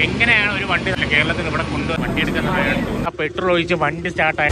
എങ്ങനെയാണ് ഒരു വണ്ടി കേരളത്തിൽ ഇവിടെ കൊണ്ട് വണ്ടി എടുക്കുന്ന ആ പെട്രോൾ ഒഴിച്ച് വണ്ടി സ്റ്റാർട്ടായി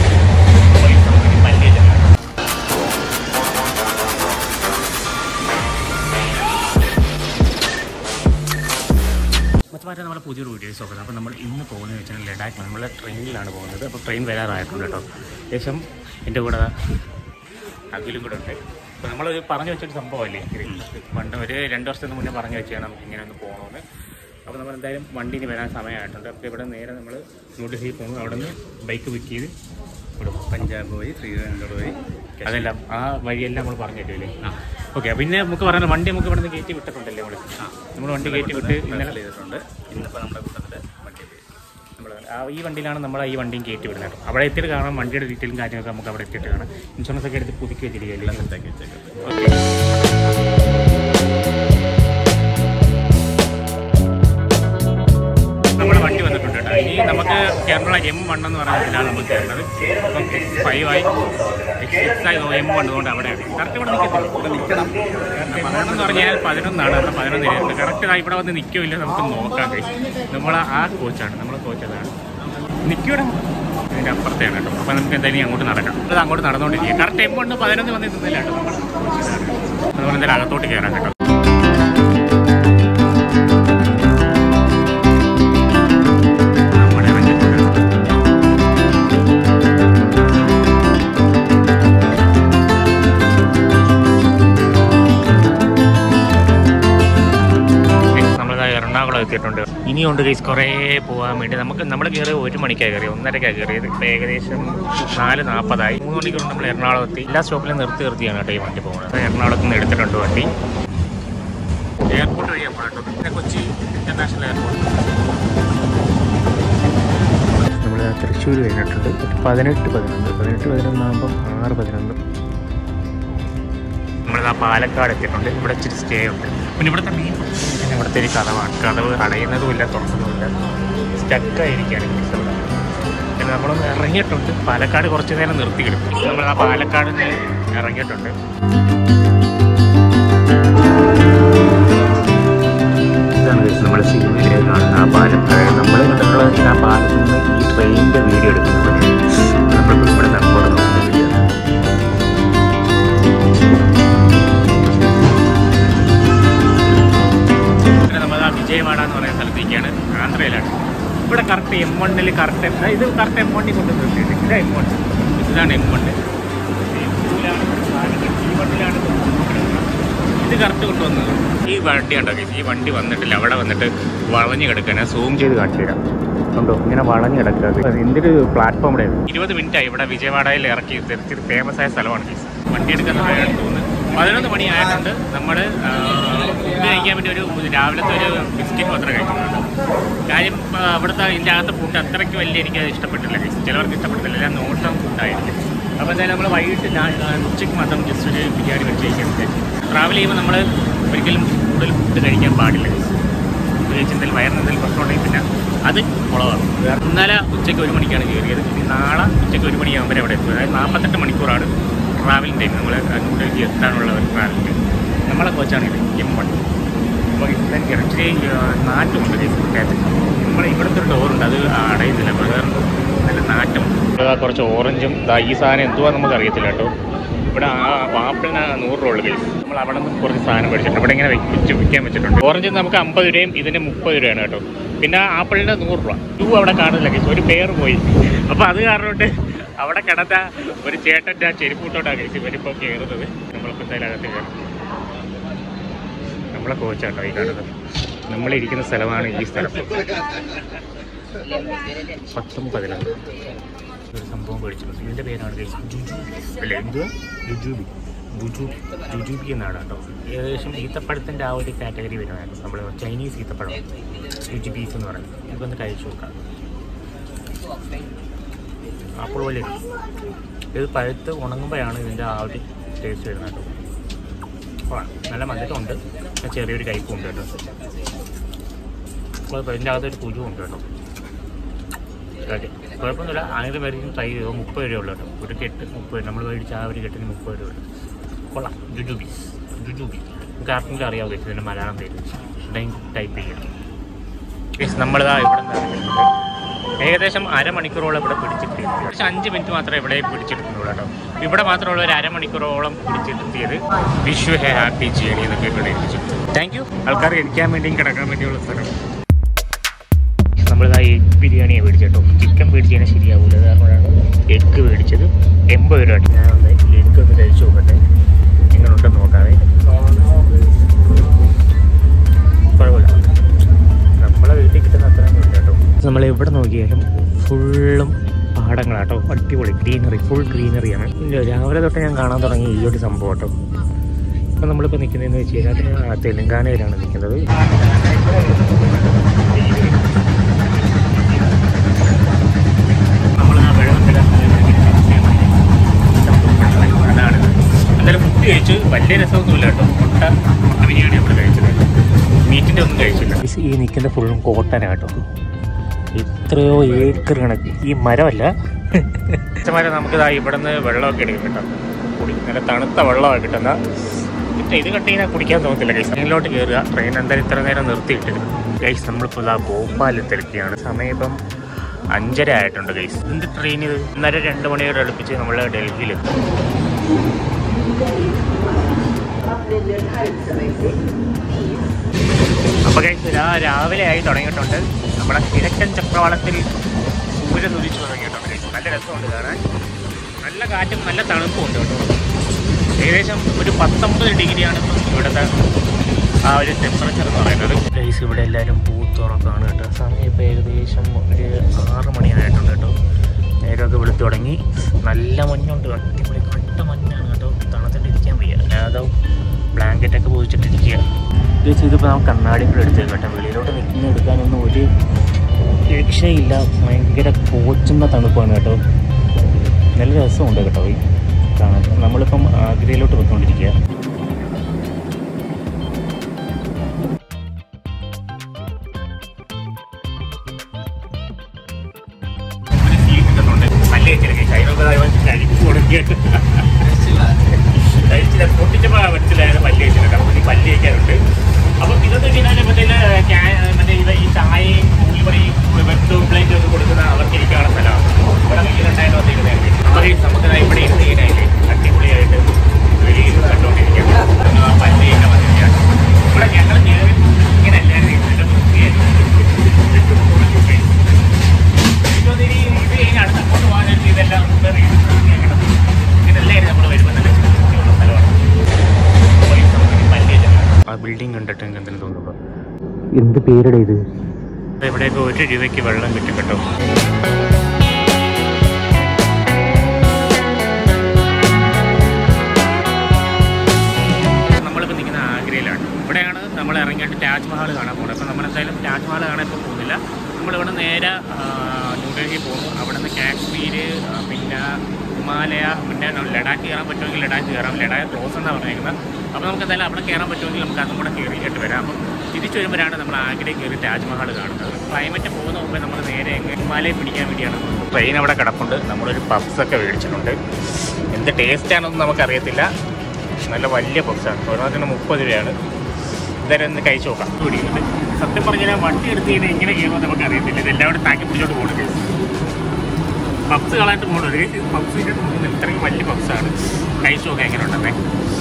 മറ്റു നമ്മുടെ പുതിയൊരു വീഡിയോസ് നോക്കുന്നത് അപ്പോൾ നമ്മൾ ഇന്ന് പോകുന്നത് വെച്ചാൽ ലഡാക്കിൽ നമ്മൾ ട്രെയിനിലാണ് പോകുന്നത് അപ്പോൾ ട്രെയിൻ വരാറായിട്ടുണ്ട് കേട്ടോ ഏകദേശം എൻ്റെ കൂടെ അഖിലും കൂടെ ഉണ്ട് അപ്പോൾ നമ്മൾ പറഞ്ഞു വെച്ചൊരു സംഭവമല്ലേ ഇത് പണ്ട് ഒരു രണ്ട് വർഷത്തിന് മുന്നേ പറഞ്ഞു വെച്ചാൽ നമുക്ക് ഇങ്ങനെ ഒന്ന് പോകണമെന്ന് അപ്പോൾ നമ്മൾ എന്തായാലും വണ്ടിന് വരാൻ സമയമായിട്ടുണ്ട് അപ്പോൾ ഇവിടെ നേരെ നമ്മൾ ന്യൂഡൽഹി പോകുന്നു അവിടെ നിന്ന് ബൈക്ക് ബുക്ക് ചെയ്ത് വിടും പഞ്ചാബ് വഴി ശ്രീനഗർ വഴി അതെല്ലാം ആ വഴിയെല്ലാം നമ്മൾ പറഞ്ഞു തരുമല്ലേ ഓക്കെ പിന്നെ നമുക്ക് പറയുന്നത് വണ്ടി നമുക്ക് ഇവിടെ നിന്ന് കയറ്റി വിട്ടിട്ടുണ്ടല്ലേ നമ്മൾ നമ്മൾ വണ്ടി കയറ്റി വിട്ട് ഇന്നലെ ചെയ്തിട്ടുണ്ട് ഇന്നിപ്പോൾ നമ്മുടെ കൂട്ടത്തിൽ വണ്ടി പോയി നമ്മൾ ആ ഈ വണ്ടിയിലാണ് നമ്മൾ ഈ വണ്ടിയും കയറ്റി വിടുന്നത് കേട്ടോ അവിടെ എത്തിയിട്ട് കാണാം വണ്ടിയുടെ ഡീറ്റെയിലും കാര്യങ്ങളൊക്കെ നമുക്ക് അവിടെ എത്തിയിട്ട് കാണാം ഇൻഷുറൻസ് ഒക്കെ എടുത്ത് പുതുക്കി വെച്ചിരിക്കുകയല്ലേ സെറ്റാക്കി വെച്ചേക്കാം ഓക്കെ നമ്മുടെ വണ്ടി വന്നിട്ടുണ്ട് കേട്ടോ ഇനി നമുക്ക് കേരള എം വൺ എന്ന് പറയുന്ന ഇതിലാണ് നമുക്ക് കയറുന്നത് അപ്പം എക്സ് ഫൈവ് ആയി എക്സ് സിക്സ് ആയി എം വൺ കൊണ്ട് അവിടെയാണ് കറക്റ്റ് ഇവിടെ നിൽക്കത്തില്ല ഇവിടെ നിൽക്കണം എം വൺ എന്ന് പറഞ്ഞാൽ പതിനൊന്നാണ് അവിടെ പതിനൊന്ന് കറക്റ്റ് ഇവിടെ വന്ന് നിൽക്കില്ല നമുക്ക് നോക്കാം കഴിയും നമ്മൾ ആ കോച്ചാണ് നമ്മളെ കോച്ച് അതാണ് നിൽക്കൂടെ അതിൻ്റെ അപ്പുറത്തെയാണ് കേട്ടോ അപ്പോൾ നമുക്ക് എന്തായാലും അങ്ങോട്ട് നടക്കാം അത് അങ്ങോട്ട് നടന്നുകൊണ്ടിരിക്കുക കറക്റ്റ് എം കൊണ്ട് പതിനൊന്ന് വന്ന് നിന്നില്ല കേട്ടോ നമ്മൾ അതുപോലെ എന്തായാലും അകത്തോട്ട് കയറാം കേട്ടോ നമ്മുടെ ഇറങ്ങിയിട്ടുണ്ട് നമ്മൾ എറണാകുളം എത്തിയിട്ടുണ്ട് ഇനിയുണ്ട് ഗൈസ് കുറേ പോകാൻ വേണ്ടി നമുക്ക് നമ്മൾ കയറി ഒരു മണിക്കാണ് കയറി ഒന്നരക്കാണ് കയറിയത് ഇപ്പം ഏകദേശം നാല് നാൽപ്പതായി മൂന്ന് മണിക്കൂർ നമ്മൾ എറണാകുളം എത്തി എല്ലാ സ്റ്റോപ്പിലും നിർത്തി നിർത്തിയാണ് കേട്ടോ ഈ വണ്ടി പോകുന്നത് എറണാകുളത്ത് നിന്ന് എടുത്തിട്ടുണ്ട് വണ്ടി എയർപോർട്ട് വഴിയാണ് പോകട്ടോ പിന്നെ കൊച്ചി ഇന്റർനാഷണൽ എയർപോർട്ട് നമ്മൾ തൃശ്ശൂർ കഴിഞ്ഞിട്ടുണ്ട് പതിനെട്ട് പതിനൊന്ന് പതിനെട്ട് പതിനൊന്നാകുമ്പം ആറ് പതിനൊന്ന് നമ്മളിതാ പാലക്കാട് എത്തിയിട്ടുണ്ട് ഇവിടെ ഇച്ചിരി സ്റ്റേ ഉണ്ട് പിന്നെ ഇവിടുത്തെ മീൻ പിന്നെ ഇവിടുത്തെ ഒരു കഥവാണ് കഥവ് അടയുന്നതുമില്ല തുറക്കുന്നതുമില്ല സ്റ്റക്കായിരിക്കുകയാണ് ഈ സ്ഥലം പിന്നെ നമ്മളൊന്ന് ഇറങ്ങിയിട്ടുണ്ട് പാലക്കാട് കുറച്ച് നേരം നിർത്തി കിടക്കും നമ്മൾ ആ പാലക്കാട് നിന്ന് ഇറങ്ങിയിട്ടുണ്ട് ഇതാണ് നമ്മുടെ സിനിമയിലെ കാണുന്ന ആ പാലം അതായത് നമ്മൾ കണ്ടിട്ടുള്ളത് ആ പാലത്തിൽ നിന്ന് ഈ ട്രെയിനിൻ്റെ വീഡിയോ എടുക്കുന്നത് നമ്മളിപ്പോൾ ഇവിടെ അങ്ങോട്ട് നോക്കുന്ന വീഡിയോ പിന്നെ നമ്മൾ ആ വിജയവാഡ എന്ന് പറയുന്ന സ്ഥലത്തേക്കാണ് ആന്ധ്രയിലാണ് ഇവിടെ കറക്റ്റ് എം വണ്ണിൽ കറക്റ്റ് ഇത് കറക്റ്റ് എം വണ്ണിൽ കൊണ്ട് നിർത്തിയിട്ട് ഇതാ എം വൺ ഇതാണ് എം വണ്ണ് ഈ വണ്ണിലാണ് ഇത് കറക്റ്റ് കൊണ്ടുവന്നത് ഈ വണ്ടി ഉണ്ടോ guys? ഈ വണ്ടി വന്നിട്ടില്ല അവിടെ വന്നിട്ട് വളഞ്ഞു കിടക്കാൻ സൂം ചെയ്ത് കാണിച്ചു തരാം ഉണ്ടോ ഇങ്ങനെ വളഞ്ഞു കിടക്കുക എന്തൊരു പ്ലാറ്റ്ഫോം ഇവിടെ ഇരുപത് മിനിറ്റ് ആയി ഇവിടെ വിജയവാഡയിൽ ഇറക്കി ഇത്തിരി ഫേമസ് ആയ സ്ഥലമാണ് guys. വണ്ടി എടുക്കുന്ന സമയമാണ് തോന്നുന്നത് പതിനൊന്ന് മണി ആയിട്ടുണ്ട് നമ്മൾ ഫുഡ് കഴിക്കാൻ വേണ്ടി ഒരു രാവിലത്തെ ഒരു ബിസ്ക്കറ്റ് മാത്രമേ കഴിക്കുന്നുള്ളൂ കാര്യം ആ, അവിടുത്തെ ഇതിൻ്റെ അകത്തെ ഫുഡ് അത്രയ്ക്ക് വലിയ എനിക്ക് അത് ഇഷ്ടപ്പെട്ടില്ല guys. ചിലവർക്ക് ഇഷ്ടപ്പെട്ടില്ല എല്ലാം നോട്ടം ഫുഡായിരിക്കും അപ്പോൾ എന്തായാലും നമ്മൾ വൈകിട്ട് ഞാൻ ആ, ഉച്ചയ്ക്ക് മാത്രം ജസ്റ്റ് ഒരു ബിരിയാണി വെച്ച് കഴിക്കാൻ വിചാരിച്ചു ട്രാവൽ ചെയ്യുമ്പോൾ നമ്മൾ ഒരിക്കലും കൂടുതൽ ഫുഡ് കഴിക്കാൻ പാടില്ല guys. പ്രത്യേകിച്ച് എന്തെങ്കിലും വയറിന് എന്തെങ്കിലും പ്രശ്നമുണ്ടെങ്കിൽ പിന്നെ അത് കുളമാണ് ഇന്നലെ ഉച്ചയ്ക്ക് ഒരു മണിക്കാണ് കയറിയത് ഇനി നാളെ ഉച്ചയ്ക്ക് ഒരു മണിയാകുമ്പോൾ അവിടെ എത്തും അതായത് നാൽപ്പത്തെട്ട് മണിക്കൂറാണ് ട്രാവലിംഗ് ടൈം നമ്മൾ ന്യൂഡൽഹി എത്താനുള്ള ഒരു ട്രാവലിംഗ് നമ്മളെ കോച്ചാണ് ഇത് എം വൺ അപ്പോൾ ഇതെനിക്ക് ഇറച്ചി നാറ്റുമുണ്ട് ഫുഡിനകത്ത് നമ്മൾ ഇവിടുത്തെ ഒരു ഡോറുണ്ട് അത് അടയുന്നില്ല വേറെ നല്ല നാറ്റമുണ്ട് ഇവിടെ കുറച്ച് ഓറഞ്ചും ദാ ഈ സാധനം എന്തുവാ നമുക്ക് അറിയത്തില്ല കേട്ടോ ഇവിടെ ആ ആപ്പിളിന് നൂറ് രൂപ ഉള്ളു കേസ് നമ്മൾ അവിടെ നിന്ന് കുറച്ച് സാധനം മേടിച്ചിട്ടുണ്ട് ഇവിടെ ഇങ്ങനെ വെച്ച് വെച്ച് വിൽക്കാൻ വെച്ചിട്ടുണ്ട് ഓറഞ്ച് നമുക്ക് അമ്പത് രൂപയും ഇതിന് മുപ്പത് രൂപയാണ് കേട്ടോ പിന്നെ ആപ്പിളിന് നൂറ് രൂപ ടൂ അവിടെ കാണുന്നില്ല കേസ് ഒരു പേര് പോയി അപ്പോൾ അത് കാരണം കൊണ്ട് അവിടെ കിടന്ന ഒരു ചേട്ടൻ്റെ ആ ചെരുപ്പൂട്ടോട്ടാണ് കേസ് ഇവരിപ്പോൾ കയറുന്നത് നമ്മളിപ്പോൾ എന്തായാലും അകത്ത് കയറും നമ്മളെ കോച്ചാട്ടോ ഈ കാണുന്നത് നമ്മളിരിക്കുന്ന സ്ഥലമാണ് ഈ സ്ഥലം പത്തും പതിനൊന്ന് ഒരു സംഭവം മേടിച്ചിട്ടുണ്ട് ഇതിൻ്റെ പേരാണ് guys ജുജു അല്ലേ എന്തുവാ ജുജൂബി ജുജു ജുജൂബി എന്നാണ് കേട്ടോ ഏകദേശം ഈത്തപ്പഴത്തിൻ്റെ ആ ഒരു കാറ്റഗറി വരുന്നതാണ് നമ്മൾ ചൈനീസ് ഈത്തപ്പഴം ജുജുബീസ് എന്ന് പറയുന്നത് ഇതൊന്ന് കഴിച്ചു നോക്കാം ആപ്പിൾ പോലെ ഇരിക്കും. ഇത് പഴുത്ത് ഉണങ്ങുമ്പോഴാണ് ഇതിൻ്റെ ആ ഒരു ടേസ്റ്റ് വരുന്നത് കേട്ടോ കൊള്ളാം. നല്ല മധുരമുണ്ട് പിന്നെ ചെറിയൊരു കയ്പും ഉണ്ട് കേട്ടോ അപ്പോൾ ഇതിൻ്റെ അകത്തൊരു കുരുവും ഉണ്ട് കേട്ടോ ഓക്കെ കുഴപ്പമൊന്നുമില്ല ആയിരം പേർക്ക് ട്രൈ ചെയ്തോ മുപ്പത് രൂപ ഉള്ളൂ കേട്ടോ ഒരു കെട്ട് മുപ്പത് നമ്മൾ മേടിച്ച ആ ഒരു കെട്ടിന് മുപ്പത് രൂപ ഉള്ളൂ കൊള്ളാം ജുജുബി ജുജുബി നമുക്ക് ആർക്കെങ്കിലും അറിയാവുക ഇതിൻ്റെ മലയാളം പേര് ഉണ്ടെങ്കിൽ ടൈപ്പ് ചെയ്യാം നമ്മളിതാ ഇവിടെ നിന്ന് ഇറങ്ങുന്നത് ഏകദേശം അരമണിക്കൂറോളം ഇവിടെ പിടിച്ചിട്ടുണ്ട് പക്ഷെ അഞ്ച് മിനിറ്റ് മാത്രമേ ഇവിടെ പിടിച്ചെടുക്കുന്നുള്ളൂ കേട്ടോ ഇവിടെ മാത്രമുള്ള ഒരു അരമണിക്കൂറോളം പിടിച്ചെടുത്തിയത് വിഷു ഹെ ഹാപ്പി ജേണി എന്നൊക്കെ ഇവിടെ എഴുതിച്ചു താങ്ക് യു ആൾക്കാർ ഇരിക്കാൻ വേണ്ടിയും കിടക്കാൻ വേണ്ടിയുള്ള സ്ഥലം നമ്മളിതാ എഗ് ബിരിയാണിയാണ് മേടിച്ചേട്ടോ ചിക്കൻ മേടിച്ച് കഴിഞ്ഞാൽ ശരിയാവില്ല അത് കാരണമാണ് എഗ്ഗ് മേടിച്ചത് എൺപത് രൂപ ഞാൻ ഒന്ന് എഗ്ഗ് ഒന്ന് കഴിച്ചു നോക്കട്ടെ എങ്ങനെയുണ്ടെന്ന് നോക്കാതെ കുഴപ്പമില്ല നമ്മളെ വീട്ടിൽ കിട്ടുന്ന അത്രയൊന്നും ഇല്ല കേട്ടോ നമ്മൾ എവിടെ നോക്കിയാലും ഫുള്ളും പാടങ്ങളാട്ടോ അടിപൊളി ഗ്രീനറി ഫുൾ ഗ്രീനറിയാണ് രാവിലെ തൊട്ട് ഞാൻ കാണാൻ തുടങ്ങി ഈ ഒരു സംഭവം കേട്ടോ ഇപ്പം നമ്മളിപ്പോൾ നിൽക്കുന്നതെന്ന് വെച്ച് കഴിഞ്ഞാൽ ആ തെലുങ്കാനയിലാണ് നിൽക്കുന്നത് നമ്മൾ ആ വെള്ളത്തിലെ അതാണ് എന്തായാലും ഫുഡ് കഴിച്ച് വലിയ രസമൊന്നുമില്ല കേട്ടോ മുട്ട മുട്ട ബിരിയാണി നമ്മൾ കഴിച്ചത് മീറ്റിൻ്റെ ഒന്നും കഴിച്ചില്ല ഈ നിൽക്കുന്ന ഫുള്ളും കോട്ടനാട്ടോ എത്രയോ ഏക്കർ കണക്ക് ഈ മരമല്ല മരം നമുക്ക് ഇതാ ഇവിടെ നിന്ന് വെള്ളമൊക്കെ എടുക്കും കേട്ടോ കുടി നല്ല തണുത്ത വെള്ളമാണ് കിട്ടുന്ന എന്നിട്ട് ഇത് കണ്ടു കഴിഞ്ഞാൽ കുടിക്കാൻ തോന്നത്തില്ല ഗൈസ് ട്രെയിനിലോട്ട് കയറുക ട്രെയിൻ എന്തായാലും ഇത്ര നേരം നിർത്തിയിട്ടിരുന്നു ഗൈസ് നമ്മളിപ്പോൾ ഇതാ ഭോപ്പാലത്തിലെത്തിയാണ് സമയം ഇപ്പം അഞ്ചര ആയിട്ടുണ്ട് ഗൈസ് എന്ത് ട്രെയിൻ ഇത് ഇന്നലെ രണ്ട് മണിയോടെ അടുപ്പിച്ച് നമ്മൾ ഡൽഹിയിലെത്തും അപ്പോൾ ഗൈസ് ഇതാ രാവിലെ ആയി തുടങ്ങിയിട്ടുണ്ട് നമ്മുടെ കിഴക്കൻ ചക്രവാളത്തിൽ സൂര്യൻ ഉദിച്ചു തുടങ്ങിയിട്ടുണ്ട് guys. നല്ല രസമുണ്ട് കാണാൻ നല്ല കാറ്റും നല്ല തണുപ്പും ഉണ്ട് കേട്ടോ ഏകദേശം ഒരു പത്തൊമ്പത് ഡിഗ്രിയാണ് ഇപ്പം ഇവിടുത്തെ ആ ഒരു ടെമ്പറേച്ചർ എന്ന് പറയുന്നത് ഗൈസ് ഇവിടെ എല്ലാവരും പൂത്തുറക്കാണ് കേട്ടോ സമയം ഇപ്പോൾ ഏകദേശം ഒരു ആറ് മണിയായിട്ടുണ്ട് കേട്ടോ നേരമൊക്കെ വെളുത്തു തുടങ്ങി നല്ല മഞ്ഞുണ്ട് അടിപൊളി കട്ട മഞ്ഞാണ് കേട്ടോ തണുത്തിട്ട് ഇരിക്കാൻ വയ്യ അല്ലാതെ ബ്ലാങ്കറ്റൊക്കെ പോയിച്ചിട്ടിരിക്കുക ഗൈസ് ഇതിപ്പോൾ നമുക്ക് കണ്ണാടി കൂടെ എടുത്തേക്ക് കേട്ടോ വെളിയിലോട്ട് നിൽക്കുന്ന എടുക്കാനൊന്നും ഒരു രക്ഷയില്ല ഭയങ്കര കോച്ചുന്ന തണുപ്പാണ് കേട്ടോ നല്ല രസമുണ്ട് കേട്ടോ ഈ കാണാൻ നമ്മളിപ്പം ആഗ്രയിലോട്ട് പോയിക്കൊണ്ടിരിക്കുക കഴിച്ചില്ല പൊട്ടിച്ചപ്പോൾ മനസ്സിലായത് പല്ല് കഴിച്ചില്ല നമുക്ക് പല്ല് കഴിക്കാറുണ്ട് അപ്പം ഇതൊക്കെ കഴിഞ്ഞാൽ മറ്റേ മറ്റേ ഇത് ഈ ചായയും ഉള്ളിപ്പറിയും വെട്ടും പ്ലേറ്റും ഒക്കെ കൊടുക്കുന്ന അവർക്ക് ഇരിക്കാനുള്ള സ്ഥലമാണ് ഇവിടെ വീടുണ്ടായിട്ട് വന്നിരുന്നത് അപ്പോൾ ഈ നമുക്ക് ദാ ഇവിടെ ഇരുന്ന് കഴിഞ്ഞാൽ അടിപൊളിയായിട്ട് വെളിയിൽ കണ്ടുകൊണ്ടിരിക്കാം ആ പല്ല് കഴിക്കാൻ വന്നിരിക്കുകയാണ് ഇവിടെ ഞങ്ങൾ കയറി ഇങ്ങനെ എല്ലാവരും ഇരുന്നിട്ട് വൃത്തിയായിട്ട് വെട്ടും കൊടുക്കും ഇത് കഴിഞ്ഞ് അടുത്ത അങ്ങോട്ട് പോകാനായിട്ട് ഇതെല്ലാം വേറെ ഇതെല്ലാം നമ്മൾ വരുമ്പോൾ നല്ല വൃത്തിയുള്ള സ്ഥലമാണ് അപ്പോൾ ഈ നമുക്ക് പല്ല് കഴിച്ചാൽ ആ ബിൽഡിംഗ് കണ്ടിട്ട് എനിക്ക് എന്തെങ്കിലും തോന്നുന്നു എന്ത് പേരുടെ ഇത് ഇവിടെയൊക്കെ ഒരു രൂപയ്ക്ക് വെള്ളം കിട്ടും കേട്ടോ നമ്മളിപ്പോൾ നിൽക്കുന്ന ആഗ്രയിലാണ് ഇവിടെയാണ് നമ്മൾ ഇറങ്ങിയിട്ട് താജ്മഹൽ കാണാൻ പോകുന്നത് അപ്പോൾ നമ്മൾ എന്തായാലും താജ്മഹൽ കാണാൻ ഇപ്പോൾ പോകുന്നില്ല നമ്മളിവിടെ നേരെ ആ, ന്യൂഡൽഹി പോകുന്നു അവിടെ നിന്ന് കാശ്മീർ ആ, പിന്നെ ഹിമാലയ പിന്നെ ലഡാക്ക് കയറാൻ പറ്റുമെങ്കിൽ ലഡാക്ക് കയറാം ലഡാക്ക് ക്ലോസ് എന്നാണ് പറഞ്ഞേക്കുന്നത് അപ്പോൾ നമുക്ക് എന്തായാലും അവിടെ കയറാൻ പറ്റുമെങ്കിൽ നമുക്ക് അതും കൂടെ കയറിയിട്ട് വരാം അപ്പം തിരിച്ചു വരുമ്പോഴാണ് നമ്മൾ ആഗ്രയിൽ കയറി താജ്മഹൽ കാണുന്നത് ക്ലൈമറ്റ് പോകുന്ന മുമ്പേ നമ്മൾ നേരെ അങ്ങ് ഹിമാലയം പിടിക്കാൻ വേണ്ടിയാണ് ട്രെയിൻ അവിടെ കിടപ്പുണ്ട് നമ്മളൊരു പബ്സ് ഒക്കെ മേടിച്ചിട്ടുണ്ട് എന്ത് ടേസ്റ്റാണെന്ന് നമുക്കറിയത്തില്ല നല്ല വലിയ പബ്സാണ് ഓരോന്നിന് മുപ്പത് രൂപയാണ് എന്തായാലും ഒന്ന് കഴിച്ചു നോക്കാം പിടിക്കുന്നുണ്ട് സത്യം പറഞ്ഞാൽ വണ്ടി എടുത്ത് കഴിഞ്ഞാൽ എങ്ങനെ ചെയ്യുമ്പോൾ നമുക്ക് അറിയത്തില്ല ഇത് എല്ലാവരും താക്കി പിടിച്ചോട്ട് പോകുന്നത് പബ്സ് കളായിട്ട് പോകുന്നത് പബ്സിൻ്റെ പോകുന്നത് ഇത്രയും വലിയ പബ്സാണ് കഴിച്ചു നോക്കാം എങ്ങനെ ഉണ്ടെന്നേ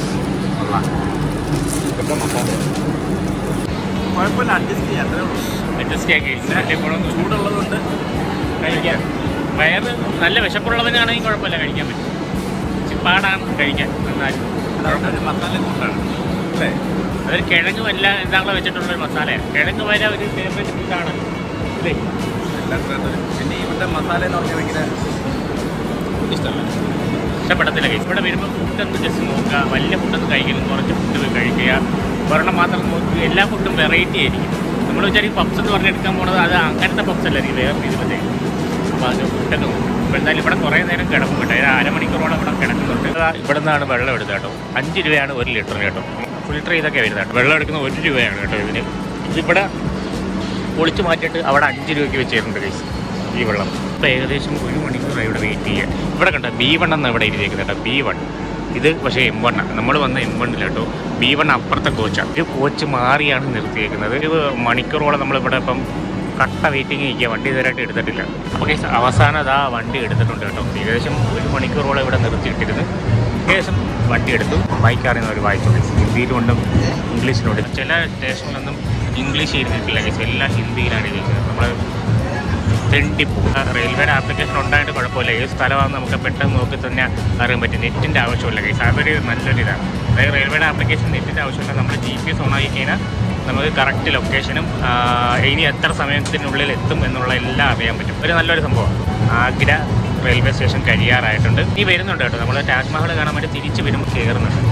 ഇതൊക്കെ മസാല കുഴപ്പമില്ല അഡ്ജസ്റ്റ് ചെയ്യാം അത്രേ ഉള്ളൂ അഡ്ജസ്റ്റ് ആക്കി നല്ല ഗുണം ചൂടുള്ളതുകൊണ്ട് കഴിക്കാൻ വയറ് നല്ല വിശപ്പുള്ളവനാണെങ്കിൽ കുഴപ്പമില്ല കഴിക്കാൻ പറ്റും ഇച്ചിരി പാടാണ് കഴിക്കാൻ എന്നാലും ഒരു മസാല കൊണ്ടാണ് അല്ലേ അതൊരു കിഴങ്ങ് വല്ല എന്താണോ വെച്ചിട്ടുള്ള ഒരു മസാലയാണ് കിഴങ്ങ് വര ഒരു ഫേവറേറ്റ് ഫുഡാണ് അല്ലേ എല്ലാവർക്കും അത് പിന്നെ ഇവിടുത്തെ മസാല എന്ന് പറഞ്ഞാൽ ഭയങ്കര ഇഷ്ടമല്ല ഇഷ്ടപ്പെടത്തില്ല കഴിച്ചു ഇവിടെ വരുമ്പോൾ ഫുഡൊന്ന് ജസ്റ്റ് നോക്കുക വലിയ ഫുഡൊന്നും കഴിക്കലും കുറച്ച് ഫുഡ് പോയി കഴിക്കുക ഒരെണ്ണം മാത്രം നോക്കുക എല്ലാ ഫുഡും വെറൈറ്റി ആയിരിക്കും നമ്മൾ വിചാരിക്കും പപ്സ് എന്ന് പറഞ്ഞ് എടുക്കാൻ പോണത് അത് അങ്ങനത്തെ പപ്സ് അല്ലായിരിക്കും വേറെ രീതിയിലത്തേക്ക് അപ്പോൾ അത് ഫുഡൊക്കെ നോക്കും ഇപ്പോൾ എന്തായാലും ഇവിടെ കുറേ നേരം കിടക്കും കേട്ടോ ഒരു അരമണിക്കൂറോളം ഇവിടെ കിടക്കുന്നുണ്ട് ഇതാ ഇവിടെ നിന്നാണ് വെള്ളം എടുത്തത് കേട്ടോ അഞ്ച് രൂപയാണ് ഒരു ലിറ്ററിന് കേട്ടോ ഫിൽറ്റർ ചെയ്തൊക്കെ വരുന്നത് കേട്ടോ വെള്ളം എടുക്കുന്ന ഒരു രൂപയാണ് കേട്ടോ ഇതിന് ഇതിവിടെ പൊളിച്ച് മാറ്റിയിട്ട് അവിടെ അഞ്ച് രൂപയ്ക്ക് വെച്ചിട്ടുണ്ട് ഗൈസ് ഈ വെള്ളം ഇപ്പോൾ ഏകദേശം ഒരു മണിക്കൂറായി ഇവിടെ വെയിറ്റ് ചെയ്യാൻ ഇവിടെ കണ്ട ബി വൺ എന്നാണ് ഇവിടെ എഴുതിയേക്കുന്നത് കേട്ടോ ബി വൺ ഇത് പക്ഷേ എം വൺ നമ്മൾ വന്ന എം വണ്ണില്ല കേട്ടോ ബി വൺ അപ്പുറത്തെ കോച്ചാണ് ഒരു കോച്ച് മാറിയാണ് നിർത്തിയേക്കുന്നത് ഒരു മണിക്കൂറോളം നമ്മളിവിടെ ഇപ്പം കട്ട വെയിറ്റിംഗ് ഇരിക്കുക വണ്ടി ഇതുവരെയായിട്ട് എടുത്തിട്ടില്ല അപ്പോൾ കേസ് അവസാനം അതാ വണ്ടി എടുത്തിട്ടുണ്ട് കേട്ടോ ഏകദേശം ഒരു മണിക്കൂറോളം ഇവിടെ നിർത്തിയിട്ടിരുന്നു ഏകദേശം വണ്ടി എടുത്തു ബൈക്ക് അറിയുന്ന ഒരു വായിച്ചു ഹിന്ദിയിലുണ്ടും ഇംഗ്ലീഷിലുണ്ട് ചില സ്റ്റേഷനിലൊന്നും ഇംഗ്ലീഷ് ഇരുന്നിട്ടില്ല കേസ് എല്ലാം ഹിന്ദിയിലാണ് ഇരിക്കുന്നത് നമ്മൾ തെണ്ടിപ്പോകും റെയിൽവേയുടെ ആപ്ലിക്കേഷൻ ഉണ്ടായിട്ട് കുഴപ്പമില്ല ഏത് സ്ഥലമാണെന്ന് നമുക്ക് പെട്ടെന്ന് നോക്കി തന്നെ അറിയാൻ പറ്റും നെറ്റിൻ്റെ ആവശ്യമില്ല കേസ് അതൊരു നല്ലൊരു ഇതാണ് അതായത് റെയിൽവേയുടെ ആപ്ലിക്കേഷൻ നെറ്റിൻ്റെ ആവശ്യമില്ല നമ്മൾ ജി പി എസ് ഓണാക്കി കഴിഞ്ഞാൽ നമുക്ക് കറക്റ്റ് ലൊക്കേഷനും ഇനി എത്ര സമയത്തിനുള്ളിൽ എത്തും എന്നുള്ള എല്ലാം അറിയാൻ പറ്റും ഒരു നല്ലൊരു സംഭവം ആഗ്ര റെയിൽവേ സ്റ്റേഷൻ കഴിയാറായിട്ടുണ്ട് ഈ വരുന്നുണ്ട് കേട്ടോ നമ്മൾ താജ്മഹൽ കാണാൻ വേണ്ടി തിരിച്ച് വരും കയറുന്നുണ്ട്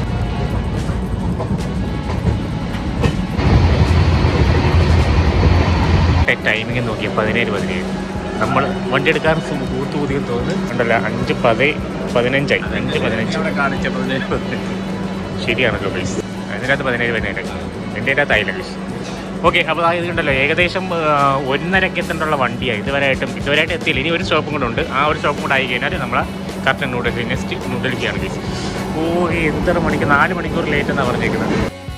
ടൈമിങ് നോക്കി പതിനേഴ് പതിനേഴ് നമ്മൾ വണ്ടി എടുക്കാൻ കൂത്തു കൂതിയും തോന്നുന്നു ഉണ്ടല്ലോ അഞ്ച് പതി പതിനഞ്ചായി അഞ്ച് പതിനഞ്ച് ഇവിടെ കാണിച്ചപ്പോൾ ശരിയാണല്ലോ ഗൈസ് അതിനകത്ത് പതിനേഴ് പതിനേഴ് എൻ്റെ അതിനകത്ത് ആയില്ല ഗൈസ് ഓക്കെ അപ്പോൾ ഇത് കണ്ടല്ലോ ഏകദേശം ആ, ഒന്നരക്ക് എത്തേണ്ടുള്ള വണ്ടിയാണ് ഇതുവരെയായിട്ടും ഇതുവരെയായിട്ട് എത്തിയില്ല ഇനി ഒരു സ്റ്റോപ്പും കൂടെ ഉണ്ട് ആ ഒരു സ്റ്റോപ്പും കൂടെ ആയി കഴിഞ്ഞാൽ നമ്മളെ കറക്റ്റ് നൂഡിൽസ് നെക്സ്റ്റ് നൂഡിൽക്കാണ് ഗൈസ് ഓ എത്ര മണിക്ക് നാല് മണിക്കൂർ ലേറ്റ് എന്നാണ് പറഞ്ഞേക്കുന്നത്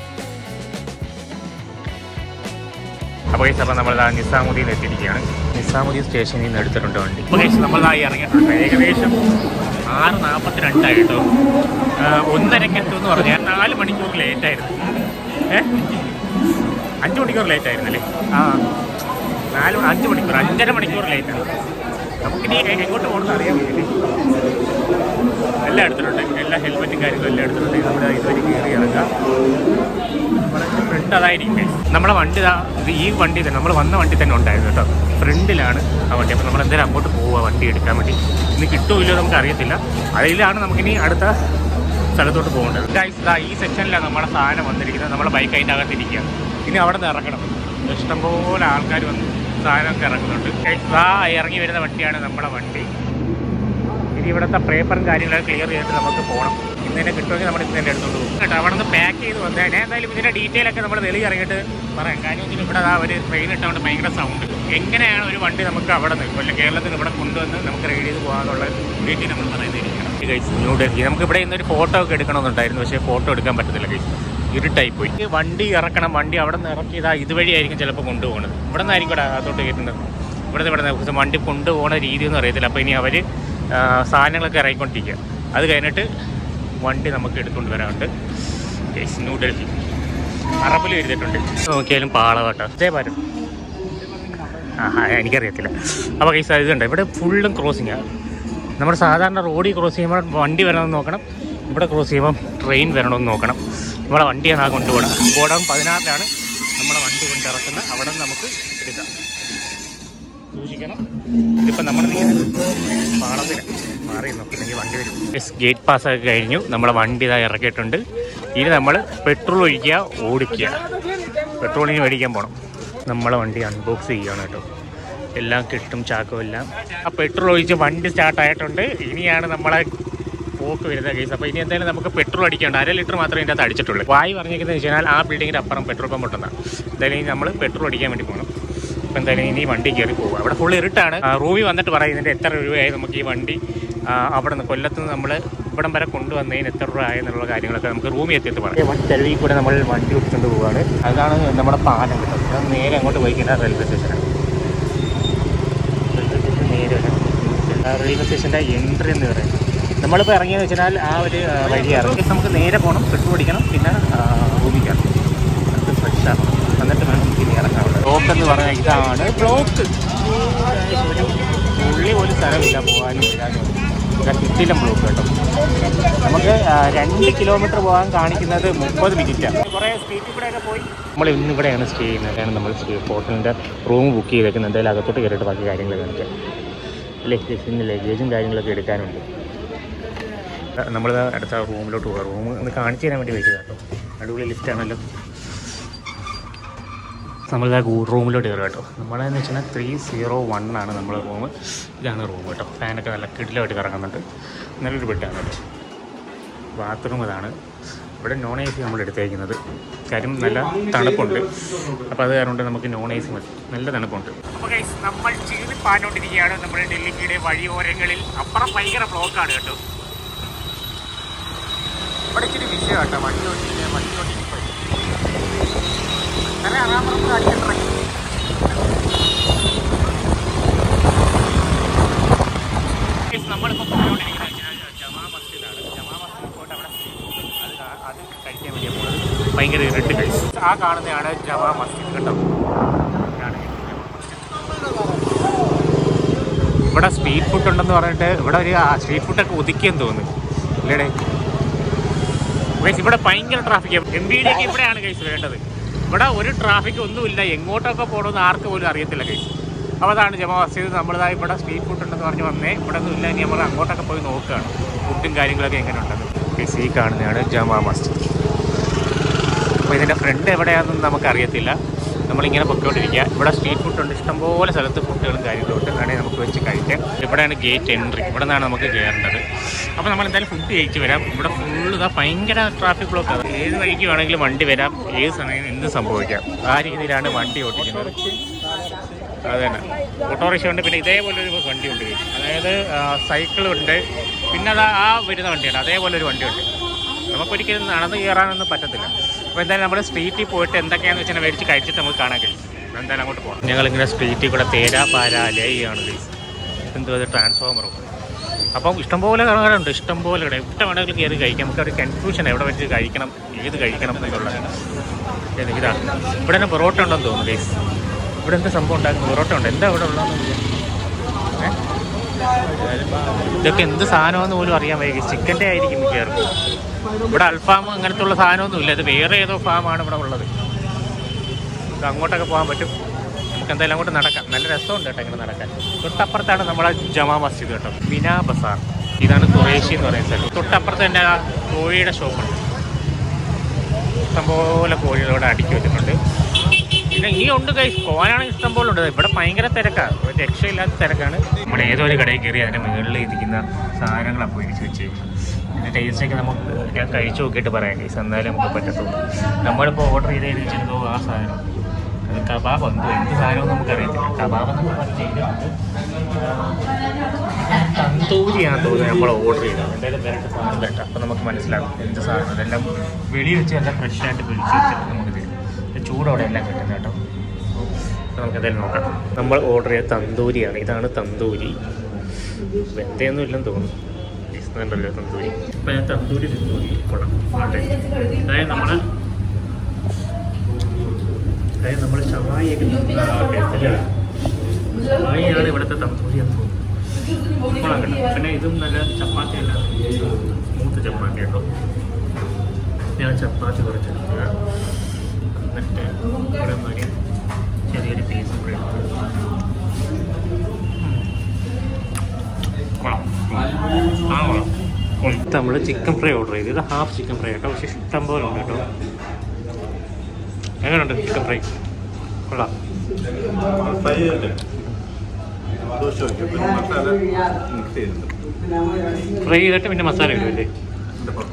അപ്പോൾ ഗൈസ് അപ്പോൾ നമ്മൾ നിസാമുദ്ദീൻ എത്തിയിരിക്കുകയാണ് നിസാമുദ്ദീൻ സ്റ്റേഷനിൽ നിന്ന് എടുത്തിട്ടുണ്ട് വണ്ടി അപ്പോൾ ഗൈസ് നമ്മളായി ഇറങ്ങിയിട്ടുണ്ട് ഏകദേശം ആറ് നാൽപ്പത്തി രണ്ടായി കേട്ടോ ആ, ഒന്നരക്ക് എത്തുമെന്ന് പറഞ്ഞാൽ നാല് മണിക്കൂർ ലേറ്റ് ആയിരുന്നു ഏ അഞ്ച് മണിക്കൂർ ലേറ്റ് ആയിരുന്നല്ലേ ആ നാല് മണി- അഞ്ച് മണിക്കൂർ അഞ്ചര മണിക്കൂർ ലേറ്റ് ആണ് നമുക്കിനി എ- എങ്ങോട്ട് പോകണമെന്ന് അറിയാൻ പറ്റില്ലേ എല്ലാം എടുത്തിട്ടുണ്ട് എല്ലാ ഹെൽമെറ്റും കാര്യങ്ങളും എല്ലാം എടുത്തിട്ടുണ്ട് നമ്മുടെ ഇതുവരെ കയറി ഇറങ്ങാം ഫ്രണ്ട് അതായിരിക്കും നമ്മളെ വണ്ടി ദാ ഇത് ഈ വണ്ടി തന്നെ നമ്മൾ വന്ന വണ്ടി തന്നെ ഉണ്ടായിരുന്നു കേട്ടോ ഫ്രണ്ടിലാണ് ആ വണ്ടി അപ്പോൾ നമ്മൾ എന്തായാലും അങ്ങോട്ട് പോവുക വണ്ടി എടുക്കാൻ വേണ്ടി ഇന്ന് കിട്ടുമോ ഇല്ലയോ നമുക്ക് അറിയത്തില്ല അതിലാണ് നമുക്കിനി അടുത്ത സ്ഥലത്തോട്ട് പോകേണ്ടത് ഗൈസ് ദാ ഈ സെക്ഷനിലാണ് നമ്മുടെ സാധനം വന്നിരിക്കുന്നത് നമ്മുടെ ബൈക്ക് അതിൻ്റെ അകത്തിരിക്കുക ഇനി അവിടെ നിന്ന് ഇറങ്ങണം ഇഷ്ടംപോലെ ആൾക്കാർ വന്ന് സാധനമൊക്കെ ഇറങ്ങുന്നുണ്ട് Guys, ദാ ഇറങ്ങി വരുന്ന വണ്ടിയാണ് നമ്മുടെ വണ്ടി ഇനി ഇവിടുത്തെ പേപ്പറും കാര്യങ്ങളൊക്കെ ക്ലിയർ ചെയ്തിട്ട് നമുക്ക് പോകണം ഇന്ന് തന്നെ കിട്ടുമെങ്കിൽ നമ്മൾ ഇന്ന് തന്നെ എടുത്തോണ്ട് പോകും കേട്ടോ അവിടെ നിന്ന് പാക്ക് ചെയ്ത് വന്നാൽ ഞാൻ എന്തായാലും ഇതിൻ്റെ ഡീറ്റെയിൽ ഒക്കെ നമ്മൾ വെളി ഇറങ്ങിയിട്ട് പറയാം കാര്യം വെച്ചാൽ ഇവിടെ ആ ഒരു ട്രെയിൻ ഇട്ടുകൊണ്ട് ഭയങ്കര സൗണ്ട് എങ്ങനെയാണ് ഒരു വണ്ടി നമുക്ക് അവിടെ നിന്ന് കൊല്ലം കേരളത്തിൽ ഇവിടെ കൊണ്ടുവന്ന് നമുക്ക് റൈഡ് ചെയ്ത് പോകാനുള്ള ഡീറ്റെയിൽ നമ്മൾ പറയുന്നതായിരിക്കണം ഗൈസ് ന്യൂഡൽഹി നമുക്ക് ഇവിടെ ഇന്നൊരു ഫോട്ടോ ഒക്കെ എടുക്കണമെന്നുണ്ടായിരുന്നു പക്ഷേ ഫോട്ടോ എടുക്കാൻ പറ്റത്തില്ല ഗൈസ് ഇരുട്ടായി പോയി ഈ വണ്ടി ഇറക്കണം വണ്ടി അവിടെ നിന്ന് ഇറക്കി ഇതാ ഇതുവഴിയായിരിക്കും ചിലപ്പോൾ കൊണ്ടുപോകുന്നത് ഇവിടെ നിന്നായിരിക്കും ഇവിടെ അകത്തോട്ട് കയറ്റുന്നത് ഇവിടുന്ന് ഇവിടെ നിന്ന് വണ്ടി കൊണ്ടുപോകുന്ന രീതിയൊന്നും അറിയത്തില്ല അപ്പോൾ ഇനി അവർ സാധനങ്ങളൊക്കെ ഇറങ്ങിക്കൊണ്ടിരിക്കുക അത് കഴിഞ്ഞിട്ട് വണ്ടി നമുക്ക് എടുത്തുകൊണ്ട് വരാനുണ്ട് Yes, ന്യൂഡൽഹി അറബിൽ എഴുതിയിട്ടുണ്ട് നോക്കിയാലും പാളവട്ടോ ഇതേപാരം ആ എനിക്കറിയത്തില്ല അപ്പോൾ കൈസ് ഇത് കണ്ടോ ഇവിടെ ഫുള്ളും ക്രോസിങ്ങാണ് നമ്മുടെ സാധാരണ റോഡിൽ ക്രോസ് ചെയ്യുമ്പോൾ വണ്ടി വരണമെന്ന് നോക്കണം ഇവിടെ ക്രോസ് ചെയ്യുമ്പോൾ ട്രെയിൻ വരണമെന്ന് നോക്കണം നമ്മളെ വണ്ടിയാണ് ആ കൊണ്ടുപോകണം ഗോഡൗൺ പതിനാറിലാണ് നമ്മളെ വണ്ടി കൊണ്ട് ഇറക്കുന്നത് അവിടെ നിന്ന് നമുക്ക് എടുക്കാം സൂക്ഷിക്കണം ഇതിപ്പോൾ നമ്മൾ പാളത്തില്ല മാറി നോക്കില്ലെങ്കിൽ വണ്ടി വരും ഗേറ്റ് പാസ് ഒക്കെ കഴിഞ്ഞു നമ്മളെ വണ്ടി ഇതാ ഇറക്കിയിട്ടുണ്ട് ഇനി നമ്മൾ പെട്രോൾ ഒഴിക്കുക ഓടിക്കുക പെട്രോളിന് മേടിക്കാൻ പോകണം നമ്മളെ വണ്ടി അൺബോക്സ് ചെയ്യുകയാണ് കേട്ടോ എല്ലാം കിട്ടും ചാക്കും എല്ലാം ആ പെട്രോൾ ഒഴിച്ച് വണ്ടി സ്റ്റാർട്ട് ആയിട്ടുണ്ട് ഇനിയാണ് നമ്മളെ പോക്ക് വരുന്ന കേസ് അപ്പോൾ ഇനി എന്തായാലും നമുക്ക് പെട്രോൾ അടിക്കേണ്ട അര ലിറ്റർ മാത്രമേ ഇതിൻ്റെ അകത്ത് അടിച്ചിട്ടുള്ളൂ വായി പറഞ്ഞിരിക്കുന്നത് വെച്ച് കഴിഞ്ഞാൽ ആ ബിൽഡിങ്ങിൻ്റെ അപ്പുറം പെട്രോൾ പമ്പ് ഉണ്ടെന്നാണ് എന്തായാലും ഇനി നമ്മൾ പെട്രോൾ അടിക്കാൻ വേണ്ടി പോകണം അപ്പോൾ എന്തായാലും ഇനി വണ്ടി കയറി പോകുക അവിടെ ഫുൾ ഇരുട്ടാണ് ആ, റൂമിൽ വന്നിട്ട് പറയും ഇതിൻ്റെ എത്ര രൂപയായി നമുക്ക് ഈ വണ്ടി ആ, അവിടെ നിന്ന് കൊല്ലത്ത് നിന്ന് നമ്മൾ ഇവിടം വരെ കൊണ്ടുവന്നതിന് എത്ര രൂപ ആയി എന്നുള്ള കാര്യങ്ങളൊക്കെ നമുക്ക് റൂമിൽ എത്തിയിട്ട് പറയാം ചെലവിൽ കൂടെ നമ്മൾ വണ്ടി ഓടിച്ചുകൊണ്ട് പോവുകയാണ് അതാണ് നമ്മുടെ പാലം കിട്ടുന്നത് ഇവിടെ നേരെ അങ്ങോട്ട് പോയി കഴിഞ്ഞാൽ റെയിൽവേ സ്റ്റേഷനാണ് റെയിൽവേ സ്റ്റേഷൻ നേരെ വരാം. ആ റെയിൽവേ സ്റ്റേഷൻ്റെ എൻട്രി എന്ന് പറയുന്നത് നമ്മളിപ്പോൾ ഇറങ്ങിയെന്ന് വെച്ചാൽ ആ ഒരു ആ, വഴി ഇറങ്ങി നമുക്ക് നേരെ പോകണം പെട്രോൾ അടിക്കണം പിന്നെ ആ, റൂമിൽ കയറണം അത് ഫ്രഷാണ് എന്നിട്ട് വേണം നമുക്ക് ഇനി ഇറങ്ങാനുള്ളത് ബ്ലോക്ക് എന്ന് പറഞ്ഞാൽ ഇതാണ് ബ്ലോക്ക് ഒരു ഉള്ളി പോലും സ്ഥലമില്ല പോകാനും വരാനും ഇവിടെ ചുറ്റിലും ബ്ലോക്ക് കേട്ടോ നമുക്ക് ആ, രണ്ട് കിലോമീറ്റർ പോകാൻ കാണിക്കുന്നത് മുപ്പത് മിനിറ്റാണ് കുറേ സ്ട്രീറ്റിൽ കൂടെയൊക്കെ പോയി നമ്മൾ ഇന്ന് ഇവിടെയാണ് സ്റ്റേ ചെയ്യുന്നത് നമ്മൾ സ്റ്റേ ഹോട്ടലിൻ്റെ റൂം ബുക്ക് ചെയ്തേക്കുന്നത് എന്തായാലും അകത്തോട്ട് കയറിയിട്ട് ബാക്കി കാര്യങ്ങൾ കാണിക്കാം ലഗേജ് ഇന്ന് ലഗേജും കാര്യങ്ങളൊക്കെ എടുക്കാനുണ്ട് നമ്മൾ അടുത്ത റൂമിലോട്ട് പോകാം റൂം ഒന്ന് കാണിച്ചു തരാൻ വേണ്ടി വെയിറ്റ് കേട്ടോ അടിപൊളി ലിഫ്റ്റാണല്ലോ നമ്മളിതാ റൂമിലോട്ട് കയറുക കേട്ടോ നമ്മളെന്ന് വെച്ചാൽ ത്രീ സീറോ വൺ ആണ് നമ്മളെ റൂം ഇതാണ് റൂം കേട്ടോ ഫാനൊക്കെ നല്ല കിടിലമായിട്ട് കറങ്ങുന്നുണ്ട് നല്ലൊരു ബെഡാണ് കേട്ടോ ബാത്റൂം ഇതാണ് ഇവിടെ നോൺ എ സി നമ്മൾ എടുത്തേക്കുന്നത് കാര്യം നല്ല തണുപ്പുണ്ട് അപ്പോൾ അത് കാരണം കൊണ്ട് നമുക്ക് നോൺ എ സി മതി നല്ല തണുപ്പുണ്ട് അപ്പോൾ നമ്മൾ ചീറി പാഞ്ഞുകൊണ്ടിരിക്കുകയാണ് നമ്മുടെ ഡൽഹിയുടെ വഴിയോരങ്ങളിൽ അപ്പുറം ഭയങ്കര ബ്ലോക്കാണ് കേട്ടോ ഇവിടെ ഇച്ചിരി വിഷയം കേട്ടോ വണ്ടി ഓടിച്ചിട്ട് വണ്ടി ഓടിച്ചിട്ട് അങ്ങനെ അറാമറന്ന് അടിച്ചിട്ടിറങ്ങി ഭയങ്കര ഇരുട്ട് കഴിച്ചു ആ കാണുന്നതാണ് ജവാ മസ്ജിദ് കേട്ടോ ഇതാണ് ഇവിടെ സ്ട്രീറ്റ് ഫുഡ് ഉണ്ടെന്ന് പറഞ്ഞിട്ട് ഇവിടെ ഒരു സ്ട്രീറ്റ് ഫുഡൊക്കെ ഒതുക്കിയെന്ന് തോന്നുന്നു ഇല്ലേടെ ഗൈസ് ഇവിടെ ഭയങ്കര ട്രാഫിക് എം ബിയിലേക്ക് ഇവിടെയാണ് ഗൈസ് വേണ്ടത് ഇവിടെ ഒരു ട്രാഫിക് ഒന്നുമില്ല എങ്ങോട്ടൊക്കെ പോകണമെന്ന് ആർക്ക് പോലും അറിയത്തില്ല ഗൈസ് അപ്പോൾ അതാണ് ജമാ മസ്ജിദ് നമ്മളിതാ ഇവിടെ സ്ട്രീറ്റ് ഫുഡ് ഉണ്ടെന്ന് പറഞ്ഞ് വന്നേ ഇവിടെ ഒന്നും ഇല്ല ഇനി നമ്മൾ അങ്ങോട്ടൊക്കെ പോയി നോക്കുകയാണ് ഫുഡും കാര്യങ്ങളൊക്കെ എങ്ങനെ ഉണ്ടെന്ന് ഗൈസ് ഈ കാണുന്നതാണ് ജമാ മസ്ജിദ് അപ്പോൾ ഇതിൻ്റെ ഫ്രണ്ട് എവിടെയാണെന്ന് നമുക്കറിയത്തില്ല നമ്മളിങ്ങനെ പൊയ്ക്കൊണ്ടിരിക്കുക ഇവിടെ സ്ട്രീറ്റ് ഫുഡ് ഉണ്ട് ഇഷ്ടംപോലെ സ്ഥലത്ത് ഫുഡുകളും കാര്യങ്ങളും ഉണ്ട് വേണമെങ്കിൽ നമുക്ക് വെച്ച് കഴിക്കാം ഇവിടെയാണ് ഗേറ്റ് എൻട്രി ഇവിടെ നിന്നാണ് നമുക്ക് കയറേണ്ടത് അപ്പോൾ നമ്മൾ എന്തായാലും ഫുഡ് കഴിച്ച് വരാം ഇവിടെ ഫുള്ള് ഇതാ ഭയങ്കര ട്രാഫിക് ബ്ലോക്ക് ആണ് ഏത് വഴിക്ക് വേണമെങ്കിലും വണ്ടി വരാം ഏത് സമയം എന്ത് സംഭവിക്കാം ആ രീതിയിലാണ് വണ്ടി ഓട്ടിക്കുന്നത് അത് തന്നെ ഓട്ടോറിക്ഷ ഉണ്ട് പിന്നെ ഇതേപോലെ ഒരു വണ്ടി ഉണ്ട് അതായത് സൈക്കിളുണ്ട് പിന്നെ അത് ആ വരുന്ന വണ്ടിയാണ് അതേപോലെ ഒരു വണ്ടിയുണ്ട് നമുക്കൊരിക്കലും നടന്ന് കയറാനൊന്നും പറ്റത്തില്ല അപ്പോൾ എന്തായാലും നമ്മൾ സ്ട്രീറ്റിൽ പോയിട്ട് എന്തൊക്കെയാണെന്ന് വെച്ചാൽ മേടിച്ച് കഴിച്ചിട്ട് നമുക്ക് കാണാൻ കഴിയും എന്തായാലും അങ്ങോട്ട് പോകാം ഞങ്ങളിങ്ങനെ സ്ട്രീറ്റിൽ കൂടെ തേര പാര ലേയാണ് ഗൈസ് എന്തോ അത് ട്രാൻസ്ഫോമറും അപ്പം ഇഷ്ടംപോലെ കടകളുണ്ട് ഇഷ്ടംപോലെ കട എവിടെ വേണമെങ്കിലും കയറി കഴിക്കാം നമുക്ക് ഒരു കൺഫ്യൂഷൻ എവിടെ വെച്ച് കഴിക്കണം ഏത് കഴിക്കണം എന്നുള്ളത് ഏത് ഇതാണ് ഇവിടെ തന്നെ പൊറോട്ട ഉണ്ടെന്ന് തോന്നുന്നു ഗൈസ് ഇവിടെ എന്താ സംഭവം ഉണ്ടാക്കുന്നത് പൊറോട്ട ഉണ്ട് എന്താ ഇവിടെ ഉള്ളതെന്ന് ഏഹ് ഇതൊക്കെ എന്ത് സാധനമെന്ന് പോലും അറിയാൻ വൈകി ചിക്കൻ്റെ ആയിരിക്കും മിക്കവാറും ഇവിടെ അൽഫാം അങ്ങനത്തെ ഉള്ള സാധനമൊന്നുമില്ല ഇത് വേറെ ഏതോ ഫാമാണ് ഇവിടെ ഉള്ളത് ഇത് അങ്ങോട്ടൊക്കെ പോകാൻ പറ്റും നമുക്ക് എന്തായാലും അങ്ങോട്ട് നടക്കാം നല്ല രസമുണ്ട് കേട്ടോ ഇങ്ങനെ നടക്കാൻ തൊട്ടപ്പുറത്താണ് നമ്മളെ ജമാ മസ്ജിദ് കേട്ടോ ബിനാ ബസാർ ഇതാണ് കുറേശ്ശി എന്ന് പറയുന്ന സ്ഥലം തൊട്ടപ്പുറത്ത് തന്നെ ആ കോഴിയുടെ ഷോപ്പുണ്ട് ഇഷ്ടംപോലെ കോഴികൾ ഇവിടെ അടുക്കി വെച്ചിട്ടുണ്ട് പിന്നെ ഇനി ഉണ്ട് കൈ പോകാനാണെങ്കിൽ ഇഷ്ടംപോലെ ഉണ്ട് ഇവിടെ ഭയങ്കര തിരക്കാണ് ഒരു രക്ഷയില്ലാത്ത തിരക്കാണ് നമ്മൾ ഏതോ ഒരു കടയിൽ കയറി അതിൻ്റെ മുകളിൽ ഇരിക്കുന്ന സാധനങ്ങളാണ് പോയി ഇരിച്ച് വെച്ചേക്കുന്നത് ഇതിൻ്റെ ടേസ്റ്റൊക്കെ നമുക്ക് ഞാൻ കഴിച്ചു നോക്കിയിട്ട് പറയാം കൈസ് എന്നാലും നമുക്ക് പറ്റത്തുള്ളൂ നമ്മളിപ്പോൾ ഓർഡർ ചെയ്ത് ഇരിച്ചെന്തോ ആ സാധനം അത് കബാബ് എന്തോ എന്ത് സാധനവും നമുക്കറിയത്തില്ല കബാബ് എന്നൊക്കെ പറഞ്ഞ് ചെയ്തിട്ടുണ്ട് തന്തൂരിയാണ് തോന്നുന്നത് നമ്മൾ ഓർഡർ ചെയ്തത് എന്തായാലും വരേണ്ട സാധനം വേണ്ട അപ്പം നമുക്ക് മനസ്സിലാകും എന്ത് സാധനം ഇതെല്ലാം വെളി വെച്ച് എല്ലാം ഫ്രഷായിട്ട് വിളിച്ച് വെച്ചിട്ട് നമുക്ക് തരും ഇത് ചൂടോടെ എല്ലാം കിട്ടുന്നത് കേട്ടോ അപ്പോൾ നമുക്ക് എന്തായാലും നോക്കാം നമ്മൾ ഓർഡർ ചെയ്ത തന്തൂരിയാണ് ഇതാണ് തന്തൂരി വെന്തയൊന്നും ഇല്ലെന്ന് തോന്നുന്നു ഇഷ്ടമുണ്ടല്ലോ തന്തൂരി ഇപ്പം ഞാൻ തന്തൂരി തന്തൂരി കൊള്ളാം ആട്ടെ അതായത് നമ്മൾ അതായത് നമ്മൾ ഷവായിയൊക്കെ ഷവായിയാണ് ഇവിടുത്തെ തന്തൂരി എന്ന് തോന്നുന്നു കൊള്ളാം കേട്ടോ പിന്നെ ഇതും നല്ല ചപ്പാത്തി അല്ല സ്മൂത്ത് ചപ്പാത്തി കേട്ടോ ഞാൻ ചപ്പാത്തി കുറച്ചെടുക്കുക എന്നിട്ട് ഇവിടെ ഒരു ചെറിയൊരു പീസ് കൂടെ എടുത്ത് നമ്മൾ ചിക്കൻ ഫ്രൈ ഓർഡർ ചെയ്തു ഇത് ഹാഫ് ചിക്കൻ ഫ്രൈ കേട്ടോ പക്ഷെ ഇഷ്ടം പോലെ ഉണ്ട് കേട്ടോ എങ്ങനെയുണ്ട് ചിക്കൻ ഫ്രൈ കൊള്ളാം ഫ്രൈ ചെയ്തിട്ട് ദോശ വയ്ക്കും പിന്നെ മസാല മിക്സ് ചെയ്തിട്ട് ഫ്രൈ ചെയ്തിട്ട് പിന്നെ മസാല ഇടുമല്ലേ ഇതിൻ്റെ പുറത്ത്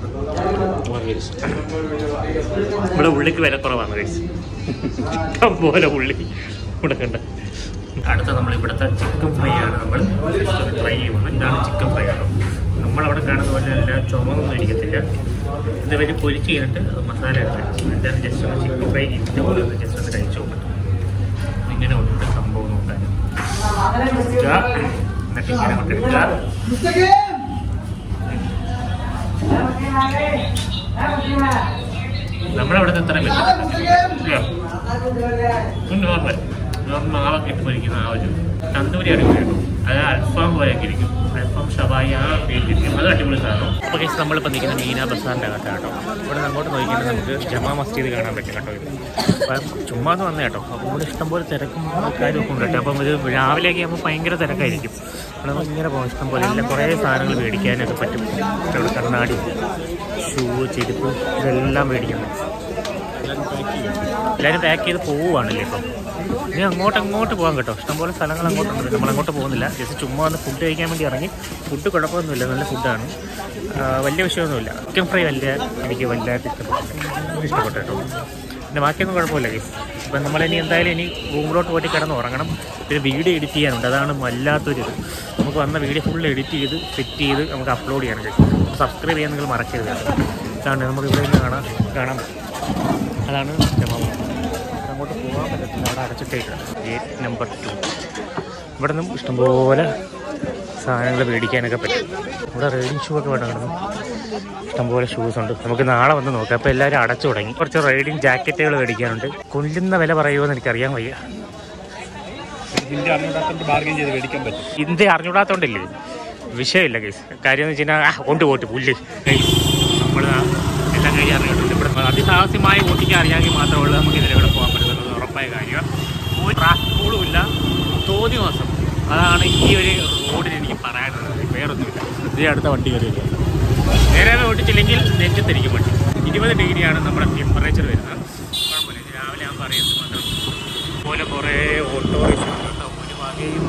ഇവിടെ ഉള്ളിക്ക് വില കുറവാണ് ഗൈസ് ഇഷ്ടം പോലെ ഉള്ളി ഇവിടെ കണ്ട അടുത്ത നമ്മൾ ഇവിടുത്തെ ചിക്കൻ ഫ്രൈ ആണ് നമ്മൾ ട്രൈ ചെയ്യുന്നത് ഇതാണ് ചിക്കൻ ഫ്രൈ ആണ് നമ്മളവിടെ കാണുന്ന പോലെ അല്ല ചുമന്നൊന്നും ഇരിക്കത്തില്ല ഇത് വരെ പൊരിച്ച് കഴിഞ്ഞിട്ട് മസാല ഇട്ട് എന്തായാലും ജസ്റ്റ് ഒന്ന് ചിക്കൻ ഫ്രൈ ഇതിൻ്റെ പോലെ ഒന്ന് ജസ്റ്റ് ഒന്ന് കഴിച്ചു നോക്കട്ടെ ഇങ്ങനെ ഉണ്ട് സംഭവം നോക്കാൻ എടുക്കുക. എന്നിട്ട് ഇങ്ങനെ കൊണ്ട് എടുക്കുക നമ്മളവിടുത്തെ അത്ര നോർമൽ നോർമൽ മാവൊക്കെ ഇട്ട് പൊരിക്കുന്ന ആ ഒരു തന്തൂരി അടിപൊളി കേട്ടോ അത് അൽഫാം പോലെയൊക്കെ ഇരിക്കും അൽഫാം ഷവായി ആ പേരിലിരിക്കും അത് അടിപൊളി സാധനം അപ്പോൾ കേസ് നമ്മളിപ്പോൾ നിൽക്കുന്ന മീന ബസാറിൻ്റെ അകത്ത് കേട്ടോ ഇവിടെ നിന്ന് അങ്ങോട്ട് നോക്കിയാൽ നമുക്ക് ജമാ മസ്ജിദ് കാണാൻ പറ്റും കേട്ടോ ഇത് അപ്പം ചുമ്മാ ഒന്ന് വന്നേ കേട്ടോ അപ്പോൾ ഇവിടെ ഇഷ്ടംപോലെ തിരക്കും ആൾക്കാരും ഒക്കെ ഉണ്ട് കേട്ടോ അപ്പം ഇത് രാവിലെയൊക്കെ ആകുമ്പോൾ ഭയങ്കര തിരക്കായിരിക്കും ഇവിടെ നമുക്ക് ഇങ്ങനെ പോകാം ഇഷ്ടംപോലെ എല്ലാം കുറേ സാധനങ്ങൾ മേടിക്കാനൊക്കെ പറ്റും ഇവിടെ കണ്ണാടി ഷൂ ചെരുപ്പ് ഇതെല്ലാം മേടിക്കുന്നത് എല്ലാവരും പാക്ക് ചെയ്ത് പോവുകയാണല്ലേ ഇപ്പം ഇനി അങ്ങോട്ട് അങ്ങോട്ട് പോകാം കേട്ടോ ഇഷ്ടംപോലെ സ്ഥലങ്ങൾ അങ്ങോട്ടുണ്ട് നമ്മൾ അങ്ങോട്ട് പോകുന്നില്ല ജസ്റ്റ് ചുമ്മാ വന്ന് ഫുഡ് കഴിക്കാൻ വേണ്ടി ഇറങ്ങി ഫുഡ് കുഴപ്പമൊന്നുമില്ല നല്ല ഫുഡാണ് വലിയ വിഷയമൊന്നുമില്ല ചിക്കൻ ഫ്രൈ വലിയ എനിക്ക് വലുതായിട്ട് ഇഷ്ടപ്പെട്ടു ഇഷ്ടപ്പെട്ടു കേട്ടോ പിന്നെ ബാക്കിയൊന്നും കുഴപ്പമില്ല ഗൈസ് ഇപ്പം നമ്മളിനി എന്തായാലും ഇനി റൂമിലോട്ട് പോയിട്ട് കിടന്ന് ഉറങ്ങണം പിന്നെ വീഡിയോ എഡിറ്റ് ചെയ്യാനുണ്ട് അതാണ് വല്ലാത്തൊരു ഇത് നമുക്ക് വന്ന വീഡിയോ ഫുൾ എഡിറ്റ് ചെയ്ത് സെറ്റ് ചെയ്ത് നമുക്ക് അപ്ലോഡ് ചെയ്യണം ഗൈസ് സബ്സ്ക്രൈബ് ചെയ്യാൻ നിങ്ങൾ മറക്കരുത് ഇതാണ് നമുക്ക് ഇവിടെ നിന്ന് കാണാം കാണാം അതാണ് ജമാ അങ്ങോട്ട് പോകാൻ പറ്റത്തില്ല അവിടെ അടച്ചിട്ടേക്കാണ് ഗേറ്റ് നമ്പർ ടു ഇവിടെ നിന്നും ഇഷ്ടംപോലെ സാധനങ്ങൾ മേടിക്കാനൊക്കെ പറ്റും ഇവിടെ റേഡിംഗ് ഷൂ ഒക്കെ വേണം കിടന്നു ഇഷ്ടംപോലെ ഷൂസ് ഉണ്ട് നമുക്ക് നാളെ വന്ന് നോക്കാം അപ്പോൾ എല്ലാവരും അടച്ചു തുടങ്ങി കുറച്ച് റൈഡിങ് ജാക്കറ്റുകൾ മേടിക്കാനുണ്ട് കൊല്ലുന്ന വില പറയുമോ എന്ന് എനിക്കറിയാൻ വയ്യ ഇതിന്റെ അറിഞ്ഞിടത്തോണ്ട് ബാർഗൈൻ ചെയ്ത് മേടിക്കാൻ പറ്റും ഇന്ത്യ അറിഞ്ഞൂടാത്തോണ്ടില്ലേ വിഷയമില്ല കേസ് കാര്യം എന്ന് വെച്ച് കഴിഞ്ഞാൽ ആ, കൊണ്ട് പോട്ട് പുല്ല് നമ്മൾ എല്ലാം കഴിഞ്ഞ് അറിഞ്ഞിട്ടുണ്ട് ഇവിടെ അതിസാഹസ്യമായി ഓട്ടിക്കാൻ അറിയാമെങ്കിൽ മാത്രമേ ഉള്ളൂ നമുക്ക് ഇതിലൂടെ പോകാൻ പറ്റുന്നത് ഉറപ്പായ കാര്യം ഒരു ട്രാഫിക്കുകളും ഇല്ല തോന്നി മാസം അതാണ് ഈ ഒരു റോഡിന് എനിക്ക് പറയാനുള്ളത് വേറൊന്നുമില്ല ഇതിൻ്റെ അടുത്ത വണ്ടി കയറിയില്ല നേരെ ഓടിച്ചില്ലെങ്കിൽ നെഞ്ചത്തിരിക്കും വണ്ടി ഇരുപത് ഡിഗ്രിയാണ് നമ്മുടെ ടെമ്പറേച്ചർ വരുന്നത് കുഴപ്പമില്ല ഇത് രാവിലെ ഞാൻ പറയുന്നത് മാത്രം പോലെ കുറേ ഓട്ടോറിക്ഷ ഒരു വകയും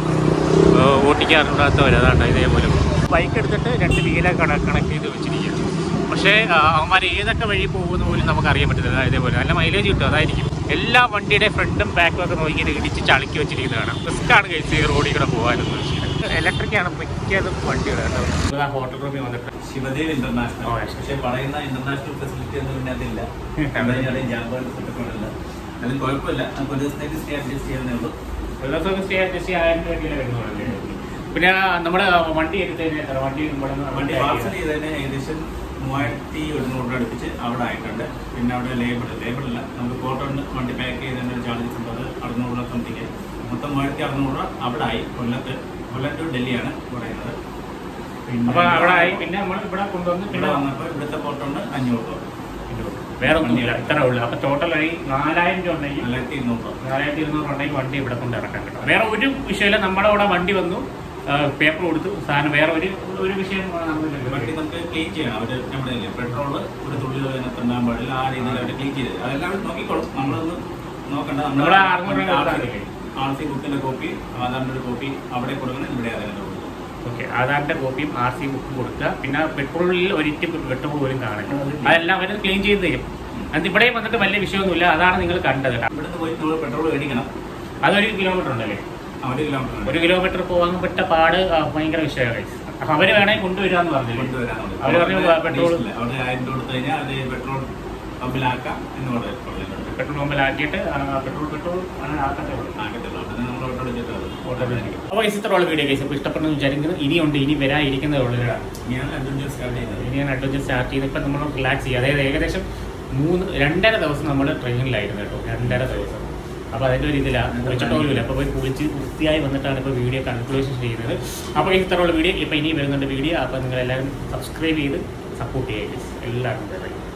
ഓട്ടിക്കാറുണ്ടാത്തവർ അതാണ് ഇതേപോലെ ബൈക്ക് എടുത്തിട്ട് രണ്ട് വീല കണക്ട് ചെയ്ത് വെച്ചിരിക്കുക പക്ഷേ അവന്മാർ ഏതൊക്കെ വഴി പോകുന്ന പോലും നമുക്ക് അറിയാൻ പറ്റത്തില്ല ഇതേപോലെ നല്ല മൈലേജ് കിട്ടും അതായിരിക്കും എല്ലാ വണ്ടിയുടെ ഫ്രണ്ടും ബാക്കും ഒക്കെ നോക്കി ഇടിച്ച് ചളുക്കി വെച്ചിരിക്കുന്നതാണ് റിസ്ക്കാണ് കഴിച്ച് ഈ റോഡിൽ കൂടെ പോകാനെന്ന് വെച്ചാൽ ഇലക്ട്രിക് ആണ് മിക്കതും വണ്ടികൾ കേട്ടോ ഹോട്ടൽ റൂമിൽ വന്നിട്ട് ശിവദേവ് ഇന്റർനാഷണൽ ഓ, ശരി. പക്ഷെ പറയുന്ന ഇന്റർനാഷണൽ ഫെസിലിറ്റി ഒന്നും പിന്നെ അതില്ല ജാമ്പാട് സെറ്റപ്പുകളില്ല അതിൽ കുഴപ്പമില്ല നമുക്ക് ഒരു ദിവസത്തേക്ക് സ്റ്റേ അഡ്ജസ്റ്റ് ചെയ്യുന്നേ ഉള്ളൂ ഒരു ദിവസം സ്റ്റേ അഡ്ജസ്റ്റ് ആയിരം രൂപയ്ക്ക് വരുന്നുള്ളൂ പിന്നെ നമ്മുടെ വണ്ടി എടുത്തതിന് എത്ര വണ്ടി നമ്മുടെ വണ്ടി പാർസൽ ചെയ്തതിന് ഏകദേശം മൂവായിരത്തി ഒരുന്നൂറ് രൂപ അടുപ്പിച്ച് അവിടെ ആയിട്ടുണ്ട് പിന്നെ അവിടെ ലേബിൾ ലേബിളില്ല നമുക്ക് ഫോട്ടോ വണ്ടി പാക്ക് ചെയ്തതിൻ്റെ ഒരു ചാർജസ് ഉണ്ട് അത് അറുന്നൂറ് രൂപ സംതിങ് മൊത്തം മൂവായിരത്തി അറുന്നൂറ് രൂപ അവിടെ ആയി കൊല്ലത്ത് കൊല്ലം ടു ഡൽഹിയാണ് പറയുന്നത് അപ്പൊ അവിടെ ആയി പിന്നെ നമ്മൾ ഇവിടെ കൊണ്ടുവന്ന് ഇവിടെ പിന്നെ വന്നപ്പോൾ ഇവിടുത്തെ ഫോട്ടോ ഉണ്ട് അഞ്ഞൂറ് രൂപ വേറെ ഒന്നുമില്ല ഇത്ര ഉള്ളു അപ്പൊ ടോട്ടൽ ആയി നാലായിരം രൂപ ഉണ്ടെങ്കിൽ നാലായിരത്തി ഇരുന്നൂറ് രൂപ നാലായിരത്തി ഇരുന്നൂറ് ഉണ്ടെങ്കിൽ വണ്ടി ഇവിടെ കൊണ്ട് ഇറക്കാൻ കിട്ടും വേറെ ഒരു വിഷയമില്ല നമ്മുടെ അവിടെ വണ്ടി വന്നു പേപ്പർ കൊടുത്തു സാധനം വേറെ ഒരു ഒരു വിഷയം വണ്ടി നടന്നില്ല നമുക്ക് ക്ലീൻ ചെയ്യണം അവർ നമ്മുടെ പെട്രോള് ഒരു തുള്ളി അതിനകത്ത് ഉണ്ടാകാൻ പാടില്ല ആ രീതിയിൽ അവർ ക്ലീൻ ചെയ്ത് അതെല്ലാം അവർ നോക്കിക്കോളും നമ്മളൊന്ന് നോക്കണ്ട നമ്മള് അറുന്നൂറ് രൂപ കൊടുത്താൽ മതി. ആർ സി ബുക്കിന്റെ കോപ്പി ആധാറിന്റെ ഒരു കോപ്പി അവിടെ കൊടുക്കണം ഇവിടെ അതിന്റെ കൊടുക്കണം ഓക്കെ ആധാറിന്റെ കോപ്പിയും ആർ സി ബുക്കും കൊടുക്കുക പിന്നെ പെട്രോളിൽ ഒരിറ്റ് പെട്രോൾ പോലും കാണില്ല അതെല്ലാം അവർ ക്ലീൻ ചെയ്ത് തരും അത് ഇവിടെ വന്നിട്ട് വലിയ വിഷയമൊന്നുമില്ല അതാണ് നിങ്ങൾ കണ്ടത് കേട്ടോ ഇവിടുന്ന് പോയി നമ്മൾ പെട്രോൾ മേടിക്കണം അതൊരു കിലോമീറ്റർ ഉണ്ടല്ലേ ആ, ഒരു കിലോമീറ്റർ ഒരു കിലോമീറ്റർ പോകാൻ പെട്ട പാട് ആ, ഭയങ്കര വിഷയമായി അപ്പൊ അവര് വേണമെങ്കിൽ കൊണ്ടുവരാന്ന് പറഞ്ഞു കൊണ്ടുവരാനുള്ളത് അവര് പറഞ്ഞു പെട്രോൾ ഇല്ല, അവിടെ ആയിരം രൂപ കൊടുത്തു കഴിഞ്ഞാൽ അത് പെട്രോൾ പമ്പിലാക്കാം എന്ന് പറയുന്നുണ്ട് പെട്രോൾ പമ്പിലാക്കിയിട്ട് ആ, പെട്രോൾ പെട്രോൾ അങ്ങനെ ആക്കത്തേ ഉള്ളൂ ആക്കത്തില്ല പിന്നെ നമ്മൾ ഓട്ടോ എടുത്തിട്ട് അപ്പോൾ ഇത്രയുള്ള വീഡിയോ കേസ് അപ്പോൾ ഇഷ്ടപ്പെടുന്നു വിചാരിക്കുന്നു ഇനിയുണ്ട് ഇനി വരാതിരിക്കുന്നതേ ഉള്ളൂ കേട്ടോ. ഞാൻ അഡ്വഞ്ചർ സ്റ്റാർട്ട് ചെയ്യുന്നത് ഇനി ഞാൻ അഡ്വഞ്ചർ സ്റ്റാർട്ട് ചെയ്ത് ഇപ്പം നമ്മൾ റിലാക്സ് ചെയ്യുക അതായത് ഏകദേശം മൂന്ന് രണ്ടര ദിവസം നമ്മൾ ട്രെയിനിലായിരുന്നു കേട്ടോ രണ്ടര ദിവസം അപ്പോൾ അതിൻ്റെ ഒരു ഇതിലാണ് കുളിച്ചിട്ടോലുമില്ല അപ്പോൾ പോയി കുളിച്ച് വൃത്തിയായി വന്നിട്ടാണ് ഇപ്പോൾ വീഡിയോ കൺക്ലൂഷൻ ചെയ്യുന്നത് അപ്പോൾ ഇത്രയുള്ള വീഡിയോ ഇപ്പോൾ ഇനി വരുന്നുണ്ട് വീഡിയോ അപ്പോൾ നിങ്ങളെല്ലാവരും സബ്സ്ക്രൈബ് ചെയ്ത് സപ്പോർട്ട് ചെയ്യുക എല്ലാവർക്കും